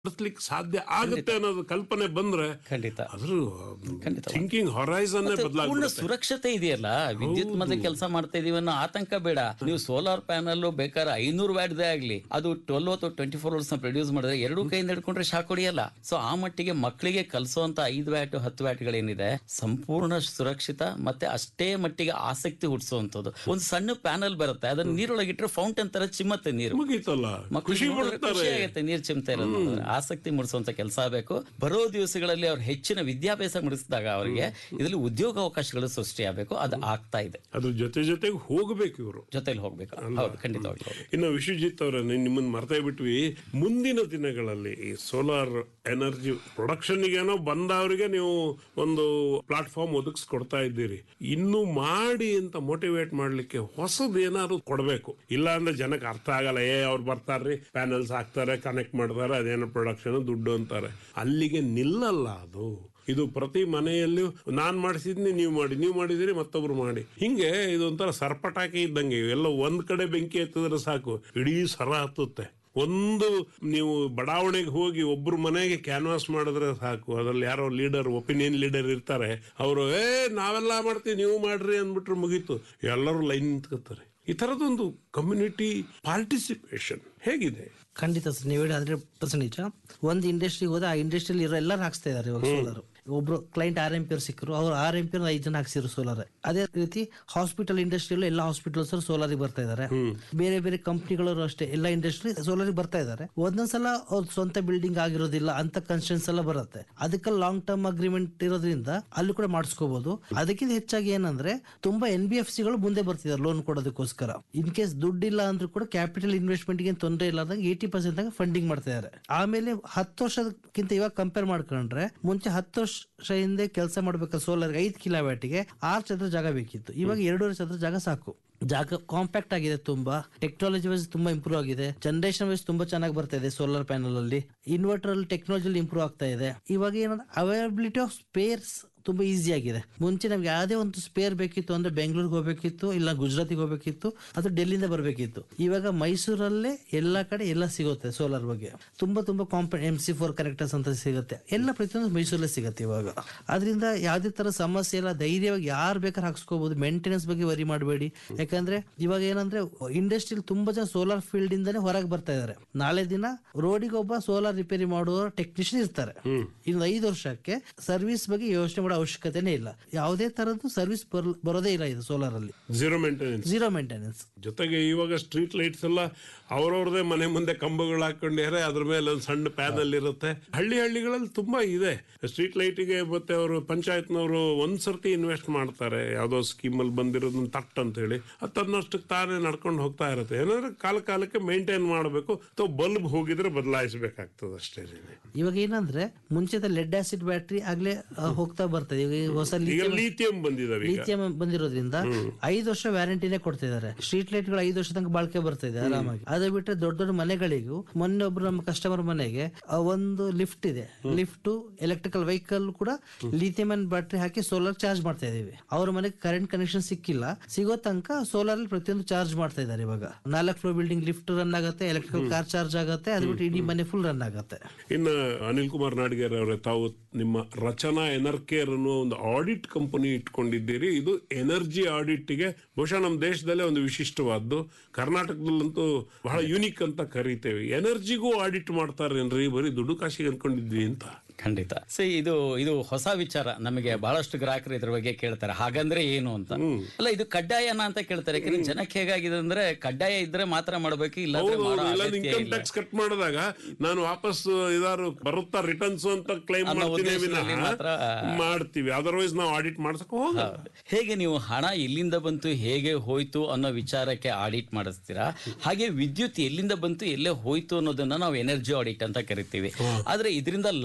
ನಡೆಸ್ಲಿಕ್ಕೆ ಸಾಧ್ಯ ಆಗುತ್ತೆ ಅನ್ನೋದು ಕಲ್ಪನೆ ಬಂದ್ರೆ ಖಂಡಿತ ಅದ್ರ ಖಂಡಿತ. ಥಿಂಕಿಂಗ್ ಹೊರೈಸನ್ ಪೂರ್ಣ ಬದಲಾಗುತ್ತೆ ಸುರಕ್ಷತೆ ಇದೆಯಲ್ಲ ವಿದ್ಯುತ್ ಮತ್ತೆ ಕೆಲಸ ಮಾಡ್ತಾ ಇದೀವಿ ಅನ್ನೋ ಆತಂಕ ಬೇಡ ನೀವು ಸೋಲಾರ್ ಪ್ಯಾನಲ್ ಬೇಕಾದ್ರೆ ಐನೂರು ವ್ಯಾಟ್ದೇ ಆಗ್ಲಿ ಅದು ಟ್ವೆಲ್ ಅಥವಾ ಟ್ವೆಂಟಿ ಫೋರ್ ಅವರ್ಸ್ ಪ್ರೊಡ್ಯೂಸ್ ಮಾಡಿದ್ರೆ ಎರಡು ಕೈಯಿಂದ ಹಿಡ್ಕೊಂಡ್ರೆ ಶಾಕ್ ಹೊಡಿಯಲ್ಲ ಸೊ ಆ ಮಟ್ಟಿಗೆ ಮಕ್ಕಳಿಗೆ ಕಲಿಸುವಂತ ಐದು ವ್ಯಾಟ್ ಹತ್ತು ವ್ಯಾಟ್ಗಳೇನಿದೆ ಸಂಪೂರ್ಣ ಸುರಕ್ಷಿತ ಮತ್ತೆ ಅಷ್ಟೇ ಮಟ್ಟಿಗೆ ಆಸಕ್ತಿ ಹುಟ್ಟಿಸುವಂತದ್ದು ಒಂದು ಸಣ್ಣ ಪ್ಯಾನಲ್ ಬರುತ್ತೆ ಅದನ್ನ ನೀರೊಳಗಿಟ್ರೆ ಫೌಂಟೇನ್ ತರ ಚಿಮ್ಮತ್ತೆ ನೀರು ಮುಗೀತಲ್ಲ ಮಕ್ಕಳು ಖುಷಿ ನೋಡಿದ್ರೆ ಖುಷಿ ಪಡ್ತಾರೆ ಆಗುತ್ತೆ ನೀರ್ ಚಿಮ್ತಾ ಇರೋದು ನೋಡಿದ್ರೆ. ಆಸಕ್ತಿ ಮೂಡಿಸುವಂತ ಕೆಲಸ ಆಗಬೇಕು ಬರೋ ದಿವಸಗಳಲ್ಲಿ ಅವ್ರು ಹೆಚ್ಚಿನ ವಿದ್ಯಾಭ್ಯಾಸ ಮುಡಿಸಿದಾಗ ಅವರಿಗೆ ಇದರಲ್ಲಿ ಉದ್ಯೋಗ ಅವಕಾಶಗಳು ಸೃಷ್ಟಿ ಆಗಬೇಕು ಅದು ಆಗ್ತಾ ಇದೆ ಅದ್ರ ಜೊತೆ ಜೊತೆಗೆ ಹೋಗ್ಬೇಕು ಇವರು ಜೊತೆಲಿ ಹೋಗ್ಬೇಕು ಹೌದು ಖಂಡಿತವಾಗ್ಲೂ ಹೌದು. ಇನ್ನು ವಿಶ್ವಜಿತ್ ಅವರ ನಿಮ್ಮನ್ನ ಮರ್ತೇ ಬಿಟ್ವಿ ಮುಂದಿನ ದಿನಗಳಲ್ಲಿ ಈ ಸೋಲಾರ್ ಎನರ್ಜಿ ಪ್ರೊಡಕ್ಷನ್ಗೇನೋ ಬಂದವರಿಗೆ ನೀವು ಒಂದು ಪ್ಲಾಟ್ಫಾರ್ಮ್ ಒದಗಿಸ್ಕೊಡ್ತಾ ಇದ್ದೀರಿ ಇನ್ನು ಮಾಡಿ ಅಂತ ಮೋಟಿವೇಟ್ ಮಾಡ್ಲಿಕ್ಕೆ ಹೊಸದು ಏನಾದ್ರು ಕೊಡಬೇಕು ಇಲ್ಲ ಅಂದ್ರೆ ಜನಕ್ಕೆ ಅರ್ಥ ಆಗಲ್ಲ ಏ ಅವ್ರು ಬರ್ತಾರ್ರಿ ಪ್ಯಾನಲ್ಸ್ ಹಾಕ್ತಾರೆ ಕನೆಕ್ಟ್ ಮಾಡ್ತಾರೆ ಅದೇನೋ ಪ್ರೊಡಕ್ಷನ್ ದುಡ್ಡು ಅಂತಾರೆ ಅಲ್ಲಿಗೆ ನಿಲ್ಲಲ್ಲ ಅದು ಇದು ಪ್ರತಿ ಮನೆಯಲ್ಲೂ ನಾನ್ ಮಾಡಿಸಿದ್ನಿ ನೀವು ಮಾಡಿ ನೀವು ಮಾಡಿದಿರಿ ಮತ್ತೊಬ್ರು ಮಾಡಿ ಹಿಂಗೆ ಇದೊಂಥರ ಸರ್ಪಟಾಕಿ ಇದ್ದಂಗೆ ಎಲ್ಲ ಒಂದ್ ಕಡೆ ಬೆಂಕಿ ಎತ್ತಿದ್ರೆ ಸಾಕು ಇಡೀ ಸರ ಹತ್ತುತ್ತೆ ಒಂದು ನೀವು ಬಡಾವಣೆಗೆ ಹೋಗಿ ಒಬ್ರು ಮನೆಗೆ ಕ್ಯಾನ್ವಾಸ್ ಮಾಡಿದ್ರೆ ಸಾಕು ಅದ್ರಲ್ಲಿ ಯಾರೋ ಲೀಡರ್ ಒಪಿನಿಯನ್ ಲೀಡರ್ ಇರ್ತಾರೆ ಅವರು ಏ ನಾವೆಲ್ಲ ಮಾಡ್ತೀವಿ ನೀವು ಮಾಡ್ರಿ ಅಂದ್ಬಿಟ್ರೆ ಮುಗೀತು ಎಲ್ಲರೂ ಲೈನ್ ನಿಂತ್ಕೋತಾರೆ ಈ ತರದೊಂದು ಕಮ್ಯುನಿಟಿ ಪಾರ್ಟಿಸಿಪೇಷನ್ ಹೇಗಿದೆ ಖಂಡಿತ ಸರ್ ನೀವು ಹೇಳಿ ಹಂಡ್ರೆಡ್ ಪರ್ಸೆಂಟ್ ನಿಜ ಒಂದು ಇಂಡಸ್ಟ್ರಿಗೆ ಹೋದ್ರೆ ಆ ಇಂಡಸ್ಟ್ರಿಯಲ್ಲಿ ಇರೋ ಎಲ್ಲರೂ ಹಾಕ್ಸ್ತಾ ಇದಾರೆ ಇವಾಗ ಸೋಲಾರ್ ಒಬ್ರು ಕ್ಲೈಂಟ್ ಆರ್ ಎಂ ಪಿ ಸಿಕ್ಕರು ಅವ್ರು ಆರ್ ಎಂ ಪಿ ಐದು ಜನ ಹಾಕ್ಸಿದ್ರು ಸೋಲಾರ್ ಅದೇ ರೀತಿ ಹಾಸ್ಪಿಟಲ್ ಇಂಡಸ್ಟ್ರಿಯಲ್ಲೂ ಎಲ್ಲ ಹಾಸ್ಪಿಟಲ್ಸ್ ಸೋಲಾರಿಗೆ ಬರ್ತಾ ಇದಾರೆ ಬೇರೆ ಬೇರೆ ಕಂಪ್ನಿಗಳು ಅಷ್ಟೇ ಎಲ್ಲ ಇಂಡಸ್ಟ್ರಿ ಸೋಲಾರಿಗೆ ಬರ್ತಾ ಇದಾರೆ ಒಂದೊಂದ್ಸಲ ಅವ್ರ ಸ್ವಂತ ಬಿಲ್ಡಿಂಗ್ ಆಗಿರೋದಿಲ್ಲ ಅಂತ ಕನ್ಸ್ಟೆನ್ಸ್ ಎಲ್ಲ ಬರುತ್ತೆ ಅದಕ್ಕೆ ಲಾಂಗ್ ಟರ್ಮ್ ಅಗ್ರಿಮೆಂಟ್ ಇರೋದ್ರಿಂದ ಅಲ್ಲಿ ಕೂಡ ಮಾಡಿಸ್ಕೋಬಹುದು ಅದಕ್ಕಿಂತ ಹೆಚ್ಚಾಗಿ ಏನಂದ್ರೆ ತುಂಬಾ ಎನ್ ಬಿ ಎಫ್ ಸಿಗಳು ಮುಂದೆ ಬರ್ತಿದ್ದಾರೆ ಲೋನ್ ಕೊಡೋದಕ್ಕೋಸ್ಕರ ಇನ್ ಕೇಸ್ ದುಡ್ಡಿಲ್ಲ ಅಂದ್ರೂ ಕೂಡ ಕ್ಯಾಪಿಟಲ್ ಇನ್ವೆಸ್ಟ್ಮೆಂಟ್ ಗೆ ತೊಂದರೆ ಇಲ್ಲದಂಗೆ ಏಯ್ಟಿ ಪರ್ಸೆಂಟ್ ಫಂಡಿಂಗ್ ಮಾಡ್ತಾ ಇದ್ದಾರೆ ಆಮೇಲೆ ಹತ್ತು ವರ್ಷಕ್ಕಿಂತ ಇವಾಗ ಕಂಪೇರ್ ಮಾಡ್ಕೊಂಡ್ರೆ ಮುಂಚೆ ಹತ್ತು ವರ್ಷ ಹಿಂದೆ ಕೆಲಸ ಮಾಡ್ಬೇಕಾದ್ರೆ ಸೋಲಾರ್ ಐದು ಕಿಲೋವ್ಯಾಟಿಗೆ ಆರು ಚದರ ಜಾಗ ಬೇಕಿತ್ತು ಇವಾಗ ಎರಡೂವರೆ ಚದರ ಜಾಗ ಸಾಕು ಜಾಗ ಕಾಂಪ್ಯಾಕ್ಟ್ ಆಗಿದೆ ತುಂಬಾ ಟೆಕ್ನಾಲಜಿ ವೈಸ್ ತುಂಬಾ ಇಂಪ್ರೂವ್ ಆಗಿದೆ ಜನರೇಷನ್ ವೈಸ್ ತುಂಬಾ ಚೆನ್ನಾಗಿ ಬರ್ತಾ ಇದೆ ಸೋಲಾರ್ ಪ್ಯಾನಲ್ ಅಲ್ಲಿ ಇನ್ವರ್ಟರ್ ಅಲ್ಲಿ ಟೆಕ್ನಾಲಜಿ ಇಂಪ್ರೂವ್ ಆಗ್ತಾ ಇದೆ ಇವಾಗ ಏನಂದ್ರೆ ಅವೈಲಬಿಲಿಟಿ ಆಫ್ ಸ್ಪೇರ್ಸ್ ತುಂಬಾ ಈಸಿ ಆಗಿದೆ ಮುಂಚೆ ನಮ್ಗೆ ಯಾವುದೇ ಒಂದು ಸ್ಪೇರ್ ಬೇಕಿತ್ತು ಅಂದ್ರೆ ಬೆಂಗಳೂರಿಗೆ ಹೋಗ್ಬೇಕಿತ್ತು ಇಲ್ಲ ಗುಜರಾತಿಗೆ ಹೋಗ್ಬೇಕಿತ್ತು ಅಥವಾ ಡೆಲ್ಲಿಯಿಂದ ಬರಬೇಕಿತ್ತು ಇವಾಗ ಮೈಸೂರಲ್ಲೇ ಎಲ್ಲಾ ಕಡೆ ಎಲ್ಲ ಸಿಗುತ್ತೆ ಸೋಲಾರ್ ಬಗ್ಗೆ ತುಂಬಾ ತುಂಬಾ ಕಾಂಪ ಎಂ ಸಿ ಫೋರ್ ಕನೆಕ್ಟರ್ಸ್ ಅಂತ ಸಿಗುತ್ತೆ ಎಲ್ಲ ಪ್ರತಿಯೊಂದು ಮೈಸೂರಲ್ಲೇ ಸಿಗುತ್ತೆ ಇವಾಗ ಅದರಿಂದ ಯಾವುದೇ ತರ ಸಮಸ್ಯೆ ಇಲ್ಲ ಧೈರ್ಯವಾಗಿ ಯಾರು ಬೇಕಾದ್ರೆ ಹಾಕ್ಸ್ಕೋಬಹುದು ಮೇಂಟೆನೆನ್ಸ್ ಬಗ್ಗೆ ವರಿ ಮಾಡಬೇಡಿ ಯಾಕಂದ್ರೆ ಇವಾಗ ಏನಂದ್ರೆ ಇಂಡಸ್ಟ್ರಿಯಲ್ಲಿ ತುಂಬಾ ಜನ ಸೋಲಾರ್ ಫೀಲ್ಡ್ ಇಂದಾನೆ ಹೊರಗೆ ಬರ್ತಾ ಇದಾರೆ ನಾಳೆ ದಿನ ರೋಡಿಗೆ ಒಬ್ಬ ಸೋಲಾರ್ ರಿಪೇರಿ ಮಾಡುವ ಟೆಕ್ನಿಷಿಯನ್ ಇರ್ತಾರೆ ಇನ್ನು ಐದು ವರ್ಷಕ್ಕೆ ಸರ್ವಿಸ್ ಬಗ್ಗೆ ಯೋಚನೆ ಮಾಡೋ ಅವಶ್ಯಕತೆನೇ ಇಲ್ಲ ಯಾವುದೇ ತರದ್ದು ಸರ್ವಿಸ್ ಬರೋದೇ ಇಲ್ಲ ಇದು ಸೋಲಾರ್ ಅಲ್ಲಿ ಝೀರೋ ಮೇಂಟೆನೆನ್ಸ್ ಝೀರೋ ಮೇಂಟೆನೆನ್ಸ್ ಜೊತೆಗೆ ಇವಾಗ ಸ್ಟ್ರೀಟ್ ಲೈಟ್ಸ್ ಎಲ್ಲ ಅವ್ರವ್ರದೇ ಮನೆ ಮುಂದೆ ಕಂಬಗಳು ಹಾಕೊಂಡಿದ್ದಾರೆ ಅದ್ರ ಮೇಲೆ ಒಂದು ಸಣ್ಣ ಪ್ಯಾನಲ್ ಇರುತ್ತೆ ಹಳ್ಳಿ ಹಳ್ಳಿಗಳಲ್ಲಿ ತುಂಬಾ ಇದೆ ಸ್ಟ್ರೀಟ್ ಲೈಟಿಗೆ ಮತ್ತೆ ಅವರು ಪಂಚಾಯತ್ನವರು ಒಂದ್ ಸರ್ತಿ ಇನ್ವೆಸ್ಟ್ ಮಾಡ್ತಾರೆ ಯಾವ್ದೋ ಸ್ಕೀಮ್ ಅಲ್ಲಿ ಬಂದಿರೋದನ್ನ ತಟ್ ಅಂತ ಹೇಳಿ ಅದು ತನ್ನಷ್ಟಕ್ಕೆ ತಾನೇ ನಡ್ಕೊಂಡು ಹೋಗ್ತಾ ಇರುತ್ತೆ ಏನಂದ್ರೆ ಕಾಲ ಕಾಲಕ್ಕೆ ಮೇಂಟೈನ್ ಮಾಡಬೇಕು ಅಥವಾ ಬಲ್ಬ್ ಹೋಗಿದ್ರೆ ಬದಲಾಯಿಸಬೇಕಾಗ್ತದೆ ಅಷ್ಟೇ ಇವಾಗ ಏನಂದ್ರೆ ಮುಂಚೆದ ಲೆಡ್ ಆಸಿಡ್ ಬ್ಯಾಟ್ರಿ ಆಗ್ಲೇ ಆ, ಹೋಗ್ತಾ ಬರ್ತದೆ ಇವಾಗ ಈ ಹೊಸ ಈಗ ಲೀಥಿಯಂ ಬಂದಿದಾವೆ ಈಗ ಲಿಥಿಯಂ ಬಂದಿರೋದ್ರಿಂದ ಐದು ವರ್ಷ ವ್ಯಾರಂಟಿನೇ ಕೊಡ್ತಿದ್ದಾರೆ ಸ್ಟ್ರೀಟ್ ಲೈಟ್ ಗಳು ಐದು ವರ್ಷ ತನಕ ಬಾಳಿಕೆ ಬರ್ತಾ ಇದೆ ಆರಾಮಾಗಿ ಅದು ಬಿಟ್ಟರೆ ದೊಡ್ಡ ದೊಡ್ಡ ಮನೆಗಳಿಗೂ ಮೊನ್ನೆ ಒಬ್ರು ನಮ್ಮ ಕಸ್ಟಮರ್ ಮನೆಗೆ ಆ, ಒಂದು ಲಿಫ್ಟ್ ಇದೆ ಲಿಫ್ಟ್ ಎಲೆಕ್ಟ್ರಿಕಲ್ ವೆಹಿಕಲ್ ಕೂಡ ಲಿಥಿಯಂ ಬ್ಯಾಟ್ರಿ ಹಾಕಿ ಸೋಲಾರ್ ಚಾರ್ಜ್ ಮಾಡ್ತಾ ಇದೀವಿ ಅವ್ರ ಮನೆಗೆ ಕರೆಂಟ್ ಕನೆಕ್ಷನ್ ಸಿಕ್ಕಿಲ್ಲ ಸಿಗೋ ತನಕ ಸೋಲಾರ್ ಅಲ್ಲಿ ಪ್ರತಿಯೊಂದು ಚಾರ್ಜ್ ಮಾಡ್ತಾ ಇದ್ದಾರೆ ಇವಾಗ ನಾಲ್ಕು ಫ್ಲೋರ್ ಬಿಲ್ಡಿಂಗ್ ಲಿಫ್ಟ್ ರನ್ ಆಗುತ್ತೆ ಎಲೆಕ್ಟ್ರಿಕಲ್ ಕಾರ್ ಚಾರ್ಜ್ ಆಗುತ್ತೆ ಅದು ಬಿಟ್ಟು ಇಡೀ ಮನೆ ಫುಲ್ ರನ್ ಆಗುತ್ತೆ ಇನ್ನು ಅನಿಲ್ ಕುಮಾರ್ ನಾಡಿಗೇರ್ ಅವರೇ ತಾವು ನಿಮ್ಮ ರಚನಾ ಎನರ್ಕೇರ್ ಅನ್ನೋ ಒಂದು ಆಡಿಟ್ ಕಂಪನಿ ಇಟ್ಕೊಂಡಿದ್ದೀರಿ ಇದು ಎನರ್ಜಿ ಆಡಿಟ್ ಗೆ ಬಹುಶಃ ನಮ್ಮ ದೇಶದಲ್ಲೇ ಒಂದು ವಿಶಿಷ್ಟವಾದ್ದು ಕರ್ನಾಟಕದಲ್ಲಂತೂ ಬಹಳ ಯುನಿಕ್ ಅಂತ ಕರಿತೇವೆ ಎನರ್ಜಿಗೂ ಆಡಿಟ್ ಮಾಡ್ತಾರೇನ್ರಿ ಬರೀ ದುಡ್ಡು ಕಾಶಿಗೆ ಅನ್ಕೊಂಡಿದ್ವಿ ಅಂತ ಖಂಡಿತ ಸೊ ಇದು ಇದು ಹೊಸ ವಿಚಾರ ನಮಗೆ ಬಹಳಷ್ಟು ಗ್ರಾಹಕರು ಇದ್ರ ಬಗ್ಗೆ ಕೇಳ್ತಾರೆ ಹಾಗಂದ್ರೆ ಏನು ಅಂತ ಅಲ್ಲ ಇದು ಕಡ್ಡಾಯನ ಅಂತ ಕೇಳ್ತಾರೆ ಯಾಕಂದ್ರೆ ಜನಕ್ಕೆ ಹೇಗಾಗಿದೆ ಅಂದ್ರೆ ಕಡ್ಡಾಯ ಇದ್ರೆ ಮಾತ್ರ ಮಾಡ್ಬೇಕು ಇಲ್ಲಾಂದ್ರೆ ಹೌದು ಮಾಡೋ ಇಲ್ಲ ಅಗತ್ಯ ಇನ್ಕಮ್ ಇಲ್ಲ. ಟ್ಯಾಕ್ಸ್ ಕಟ್ ಮಾಡಿದಾಗ ನಾನು ವಾಪಸ್ ಇದಾರು ಬರುತ್ತಾ ರಿಟರ್ನ್ಸ್ ಅಂತ ಕ್ಲೈಮ್ ಅನ್ನೋ ಮಾಡ್ತೀನಿ ಉದ್ದೇಶದಲ್ಲಿ ವಿನಃ ಮಾತ್ರ, ಮಾಡ್ತೀವಿ ಅದರ್ವೈಸ್ ನಾವು ಆಡಿಟ್ ಮಾಡ್ಸಕ್ ಹೋಗಲ್ಲ ಹೇಗೆ ನೀವು ಹಣ ಎಲ್ಲಿಂದ ಬಂತು ಹೇಗೆ ಹೋಯ್ತು ಅನ್ನೋ ವಿಚಾರಕ್ಕೆ ಆಡಿಟ್ ಮಾಡಿಸ್ತೀರಾ ಹಾಗೆ ವಿದ್ಯುತ್ ಎಲ್ಲಿಂದ ಬಂತು ಎಲ್ಲೇ ಹೋಯ್ತು ಅನ್ನೋದನ್ನ ನಾವು ಎನರ್ಜಿ ಆಡಿಟ್ ಅಂತ ಕರಿತೀವಿ ಆದ್ರೆ ಇದರಿಂದ ಲಾಭ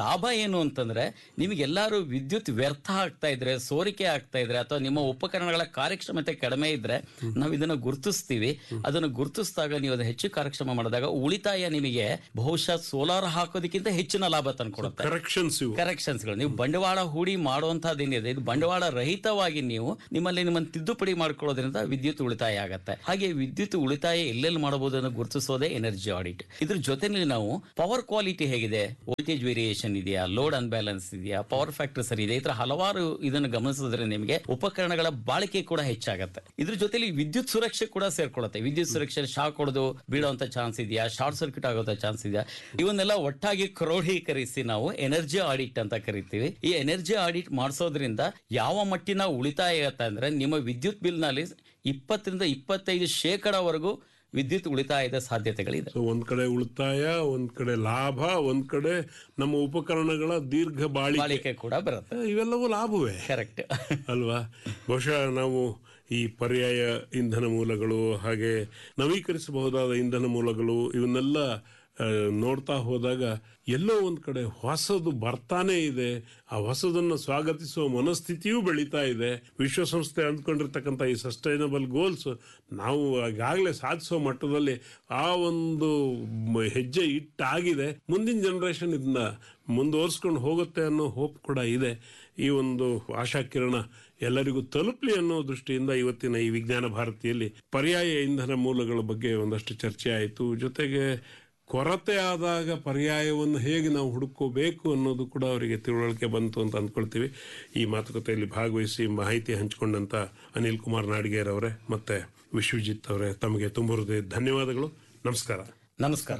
ಏನು ಅಂತಂದ್ರೆ ನಿಮಗೆ ಎಲ್ಲಾರು ವಿದ್ಯುತ್ ವ್ಯರ್ಥ ಆಗ್ತಾ ಇದ್ರೆ ಸೋರಿಕೆ ಆಗ್ತಾ ಇದ್ರೆ ಅಥವಾ ನಿಮ್ಮ ಉಪಕರಣಗಳ ಕಾರ್ಯಕ್ಷಮತೆ ಕಡಿಮೆ ಇದ್ರೆ ನಾವು ಇದನ್ನ ಗುರುತಿಸ್ತೀವಿ ಅದನ್ನು ಗುರುತಿಸಿದಾಗ ನೀವು ಅದನ್ನ ಹೆಚ್ಚು ಕಾರ್ಯಕ್ಷಮ ಮಾಡಿದಾಗ ಉಳಿತಾಯ ನಿಮಗೆ ಬಹುಶಃ ಸೋಲಾರ್ ಹಾಕೋದಕ್ಕಿಂತ ಹೆಚ್ಚಿನ ಲಾಭ ತಂದ್ಕೊಡುತ್ತೆ ಕರೆಕ್ಷನ್ಸ್ ಇವು ಕರೆಕ್ಷನ್ಸ್ಗಳು ನೀವು ಬಂಡವಾಳ ಹೂಡಿ ಮಾಡುವಂತಹದ್ದು ಏನಿದೆ ಇದು ಬಂಡವಾಳ ರಹಿತವಾಗಿ ನೀವು ನಿಮ್ಮಲ್ಲಿ ನಿಮ್ಮನ್ನು ತಿದ್ದುಪಡಿ ಮಾಡ್ಕೊಳ್ಳೋದ್ರಿಂದ ವಿದ್ಯುತ್ ಉಳಿತಾಯ ಆಗತ್ತೆ ಹಾಗೆ ವಿದ್ಯುತ್ ಉಳಿತಾಯ ಎಲ್ಲೆಲ್ಲಿ ಮಾಡಬಹುದು ಅನ್ನೋ ಗುರುತಿಸೋದೇ ಎನರ್ಜಿ ಆಡಿಟ್ ಇದ್ರ ಜೊತೆನಲ್ಲಿ ನಾವು ಪವರ್ ಕ್ವಾಲಿಟಿ ಹೇಗಿದೆ ವೋಲ್ಟೇಜ್ ವೇರಿಯೇಷನ್ ಇದೆಯಾ ಲೋಡ್ ಅನ್ಬ್ಯಾಲೆನ್ಸ್ ಇದೆಯಾ ಪವರ್ ಫ್ಯಾಕ್ಟರ್ ಸರಿ ಇದೆ ಈ ತರ ಹಲವಾರು ಇದನ್ನು ಗಮನಿಸಿದ್ರೆ ನಿಮಗೆ ಉಪಕರಣಗಳ ಬಾಳಿಕೆ ಕೂಡ ಹೆಚ್ಚಾಗತ್ತೆ ಇದ್ರ ಜೊತೆಲಿ ವಿದ್ಯುತ್ ಸುರಕ್ಷೆ ಕೂಡ ಸೇರ್ಕೊಳ್ಳುತ್ತೆ ವಿದ್ಯುತ್ ಸುರಕ್ಷೆ ಶಾಕ್ ಹೊಡೆದು ಬೀಳುವಂತ ಚಾನ್ಸ್ ಇದೆಯಾ ಶಾರ್ಟ್ ಸರ್ಕ್ಯೂಟ್ ಆಗುವಂತ ಚಾನ್ಸ್ ಇದೆಯಾ ಇವನ್ನೆಲ್ಲ ಒಟ್ಟಾಗಿ ಕ್ರೋಢೀಕರಿಸಿ ನಾವು ಎನರ್ಜಿ ಆಡಿಟ್ ಅಂತ ಕರಿತೀವಿ ಈ ಎನರ್ಜಿ ಆಡಿಟ್ ಮಾಡಿಸೋದ್ರಿಂದ ಯಾವ ಮಟ್ಟಿನ ಉಳಿತಾಯ ಆಗತ್ತೆ ಅಂದ್ರೆ ನಿಮ್ಮ ವಿದ್ಯುತ್ ಬಿಲ್ ನಲ್ಲಿ ಇಪ್ಪತ್ತರಿಂದ ಇಪ್ಪತ್ತೈದು ಶೇಕಡವರೆಗೂ ವಿದ್ಯುತ್ ಉಳಿತಾಯದ ಸಾಧ್ಯತೆಗಳಿದೆ ಸೊ ಒಂದ್ ಕಡೆ ಉಳಿತಾಯ ಒಂದ್ ಕಡೆ ಲಾಭ ಒಂದ್ ಕಡೆ ನಮ್ಮ ಉಪಕರಣಗಳ ದೀರ್ಘ ಬಾಳಿಕೆ ಬಾಳಿಕೆ ಕೂಡ ಬರುತ್ತೆ ಇವೆಲ್ಲವೂ ಲಾಭವೇ ಕರೆಕ್ಟ್ ಅಲ್ವಾ ಬಹುಶಃ ನಾವು ಈ ಪರ್ಯಾಯ ಇಂಧನ ಮೂಲಗಳು ಹಾಗೆ ನವೀಕರಿಸಬಹುದಾದ ಇಂಧನ ಮೂಲಗಳು ಇವನ್ನೆಲ್ಲ ಆ, ನೋಡ್ತಾ ಹೋದಾಗ ಎಲ್ಲೋ ಒಂದ್ ಕಡೆ ಹೊಸದು ಬರ್ತಾನೆ ಇದೆ ಆ ಹೊಸದನ್ನ ಸ್ವಾಗತಿಸುವ ಮನಸ್ಥಿತಿಯೂ ಬೆಳೀತಾ ಇದೆ ವಿಶ್ವಸಂಸ್ಥೆ ಅಂದ್ಕೊಂಡಿರ್ತಕ್ಕಂಥ ಈ ಸಸ್ಟೈನಬಲ್ ಗೋಲ್ಸ್ ನಾವು ಈಗಾಗಲೇ ಸಾಧಿಸೋ ಮಟ್ಟದಲ್ಲಿ ಆ ಒಂದು ಮ- ಹೆಜ್ಜೆ ಇಟ್ಟಾಗಿದೆ ಮುಂದಿನ ಜನರೇಷನ್ ಇದನ್ನ ಮುಂದುವರ್ಸ್ಕೊಂಡು ಹೋಗುತ್ತೆ ಅನ್ನೋ ಹೋಪ್ ಕೂಡ ಇದೆ ಈ ಒಂದು ಆಶಾಕಿರಣ ಎಲ್ಲರಿಗೂ ತಲುಪಲಿ ಅನ್ನೋ ದೃಷ್ಟಿಯಿಂದ ಇವತ್ತಿನ ಈ ವಿಜ್ಞಾನ ಭಾರತಿಯಲ್ಲಿ ಪರ್ಯಾಯ ಇಂಧನ ಮೂಲಗಳ ಬಗ್ಗೆ ಒಂದಷ್ಟು ಚರ್ಚೆ ಆಯಿತು ಜೊತೆಗೆ ಕೊರತೆ ಆದಾಗ ಪರ್ಯಾಯವನ್ನು ಹೇಗೆ ನಾವು ಹುಡುಕೋಬೇಕು ಅನ್ನೋದು ಕೂಡ ಅವರಿಗೆ ತಿಳುವಳಿಕೆ ಬಂತು ಅಂತ ಅಂದ್ಕೊಳ್ತೀವಿ ಈ ಮಾತುಕತೆಯಲ್ಲಿ ಭಾಗವಹಿಸಿ ಮಾಹಿತಿ ಹಂಚಿಕೊಂಡಂತ ಅನಿಲ್ ಕುಮಾರ್ ನಾಡಿಗೇರ್ ಅವರೇ ಮತ್ತೆ ವಿಶ್ವಜಿತ್ ಅವರೇ ತಮಗೆ ತುಂಬ ಹೃದಯ ಧನ್ಯವಾದಗಳು ನಮಸ್ಕಾರ ನಮಸ್ಕಾರ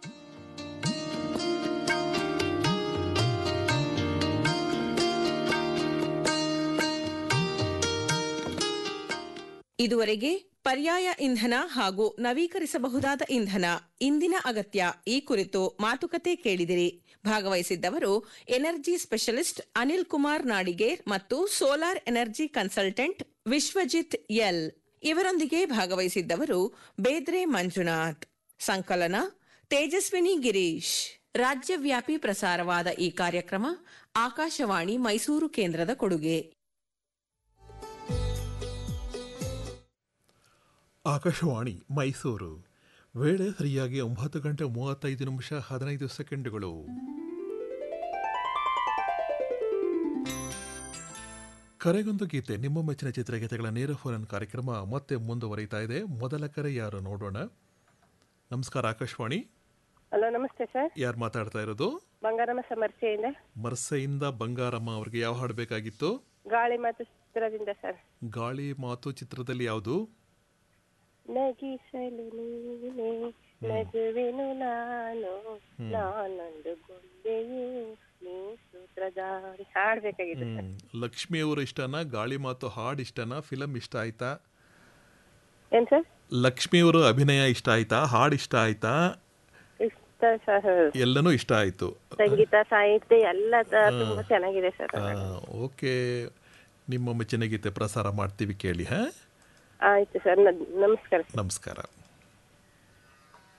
ಇದುವರೆಗೆ ಪರ್ಯಾಯ ಇಂಧನ ಹಾಗೂ ನವೀಕರಿಸಬಹುದಾದ ಇಂಧನ ಇಂದಿನ ಅಗತ್ಯ ಈ ಕುರಿತು ಮಾತುಕತೆ ಕೇಳಿದಿರಿ ಭಾಗವಹಿಸಿದ್ದವರು ಎನರ್ಜಿ ಸ್ಪೆಷಲಿಸ್ಟ್ ಅನಿಲ್ ಕುಮಾರ್ ನಾಡಿಗೇರ್ ಮತ್ತು solar energy consultant Vishwajit L ಇವರೊಂದಿಗೆ ಭಾಗವಹಿಸಿದ್ದವರು ಬೇದ್ರೆ ಮಂಜುನಾಥ್ ಸಂಕಲನ ತೇಜಸ್ವಿನಿ ಗಿರೀಶ್ ರಾಜ್ಯವ್ಯಾಪಿ ಪ್ರಸಾರವಾದ ಈ ಕಾರ್ಯಕ್ರಮ ಆಕಾಶವಾಣಿ ಮೈಸೂರು ಕೇಂದ್ರದ ಕೊಡುಗೆ ಆಕಾಶವಾಣಿ ಮೈಸೂರು ವೇಳೆ ಸರಿಯಾಗಿ ಒಂಬತ್ತು ಗಂಟೆ ಮೂವತ್ತೈದು ನಿಮಿಷ ಹದಿನೈದು ಸೆಕೆಂಡುಗಳು ಕರೆಗೊಂದು ಗೀತೆ ನಿಮ್ಮ ಮೆಚ್ಚಿನ ಚಿತ್ರಗೀತೆಗಳ ನೇರ ಫೋನ್ ಕಾರ್ಯಕ್ರಮ ಮತ್ತೆ ಮುಂದುವರಿತಾ ಇದೆ ಮೊದಲ ಕರೆ ಯಾರು ನೋಡೋಣ ನಮಸ್ಕಾರ ಆಕಾಶವಾಣಿ ಹಲೋ ನಮಸ್ತೆ ಸರ್ ಯಾರು ಮಾತಾಡ್ತಾ ಇರೋದು ಬಂಗಾರಮ್ಮ ಸಮರ್ಸೆಯಿಂದ ಮರ್ಸೆಯಿಂದ ಬಂಗಾರಮ್ಮ ಅವ್ರಿಗೆ ಯಾವ ಹಾಡು ಬೇಕಾಗಿತ್ತು ಗಾಳಿ ಮತ್ತು ಚಿತ್ರದಿಂದ ಸರ್ ಗಾಳಿ ಮಾತು ಚಿತ್ರದಲ್ಲಿ ಯಾವುದು ನಗಿಸಲು ನೀನೆ ನಗುವೆನು ನಾನು ನಾನೊಂದು ಗೊಂಬೆಯು ನೀ ಸೂತ್ರಧಾರಿ ಹಾಡ್ಬೇಕಾಗಿದೆ ಸರ್ ಹ್ಮ್. ಲಕ್ಷ್ಮಿ ಅವರು ಇಷ್ಟನಾ ಗಾಳಿ ಮಾತು ಹಾಡು ಇಷ್ಟನಾ ಫಿಲಮ್ ಇಷ್ಟ ಆಯ್ತಾ ಏನ್ ಸರ್ ಲಕ್ಷ್ಮಿ ಅವರು ಅಭಿನಯ ಇಷ್ಟ ಆಯ್ತಾ ಹಾಡು ಇಷ್ಟ ಆಯ್ತಾ ಇಷ್ಟ ಸರ್ ಎಲ್ಲನೂ ಇಷ್ಟ ಆಯ್ತು ಸಂಗೀತ ಸಾಹಿತ್ಯ ಎಲ್ಲ ತ- ತುಂಬಾ ಚೆನ್ನಾಗಿದೆ ಸರ್ ಆ, ಓಕೆ ನಿಮ್ಮ ಮೆಚ್ಚಿನ ಗೀತೆ ಪ್ರಸಾರ ಮಾಡ್ತೀವಿ ಕೇಳಿ ಹಾ ಆಯ್ತು ಸರ್ ನ- ನಮಸ್ಕಾರ ನಮಸ್ಕಾರ